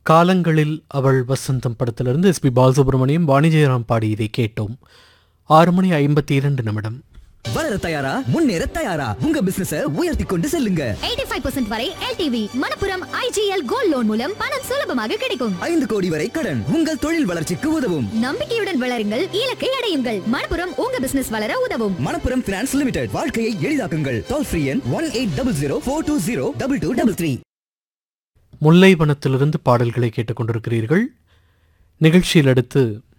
காலங்களில் அவள் வசந்தம் படத்திலிருந்து எஸ்பி பாலசுப்ரமணியம் வாணிஜெயராம் பாடி இதை கேட்டோம் ஆறு மணி ஐம்பத்தி இரண்டு நிமிடம் வளர தயாரா முன்னேற தயாரா உங்க பிசினஸ உயர்த்தி கொண்டு செல்லுங்க 85% வரை LTV Manappuram IGL gold loan மூலம் பணம் சுலபமாக கிடைக்கும் ஐந்து கோடி வரை கடன் உங்கள் தொழில் வளர்ச்சிக்கு உதவும் நம்பிக்கையுடன் வளருங்கள் இலக்கை அடையுங்கள் மணப்புரம் உங்க பிசினஸ் வளர உதவும் மணப்புரம் பினான்ஸ் லிமிடெட் வாழ்க்கையை எளிதாக்குங்கள் டோல் ஃப்ரீ எண் one eight double zero four two zero double two double three முல்லைவனத்திலிருந்து பாடல்களை கேட்டுக்கொண்டிருக்கிறீர்கள் நிகழ்ச்சியில் அடுத்து